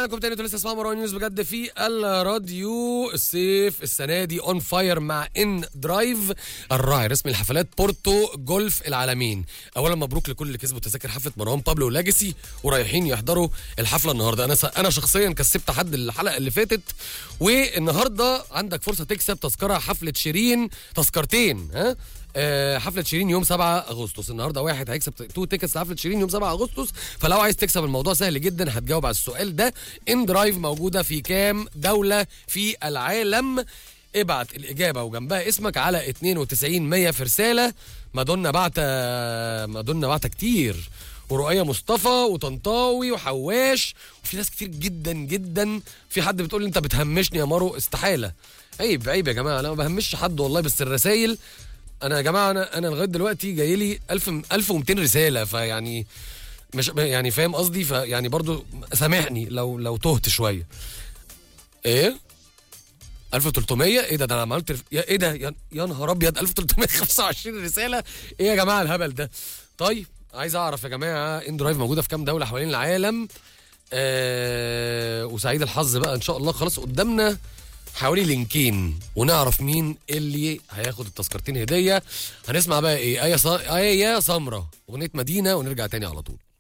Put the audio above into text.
ورجعنا لكم تاني انتوا لسه اسمعوا مروان نيوز بجد في الراديو الصيف السنه دي اون فاير مع ان درايف الراعي رسمي لحفلات بورتو جولف العالمين اولا مبروك لكل اللي كسبوا تذاكر حفله مروان بابلو ولاجسي ورايحين يحضروا الحفله النهارده انا س... انا شخصيا كسبت حد الحلقه اللي فاتت والنهارده عندك فرصه تكسب تذكره حفله شيرين تذكرتين ها آه، حفله شيرين يوم 7 اغسطس النهارده واحد هيكسب تو تيكتس لحفله شيرين يوم 7 اغسطس فلو عايز تكسب الموضوع سهل جدا هتجاوب على السؤال ده ان درايف موجوده في كام دوله في العالم ابعت الاجابه وجنبها اسمك على 92 100 في رساله مادونا بعت مادونا بعت كتير ورؤية مصطفى وطنطاوي وحواش وفي ناس كتير جدا جدا في حد بتقول لي انت بتهمشني يا مارو استحاله عيب عيب يا جماعه انا ما بهمش حد والله بس الرسايل انا يا جماعه انا انا لغايه دلوقتي جاي لي 1000 1200 رساله فيعني مش يعني فاهم قصدي فيعني برضو سامحني لو لو تهت شويه ايه 1300 ايه ده ده انا عملت رف- يا ايه ده يا, يا نهار ابيض 1325 رساله ايه يا جماعه الهبل ده طيب عايز اعرف يا جماعه ان درايف موجوده في كام دوله حوالين العالم آه وسعيد الحظ بقى ان شاء الله خلاص قدامنا حوالي لينكين ونعرف مين اللي هياخد التذكرتين هديه هنسمع بقى ايه ايه ص... ايه يا سمره اغنيه مدينه ونرجع تاني على طول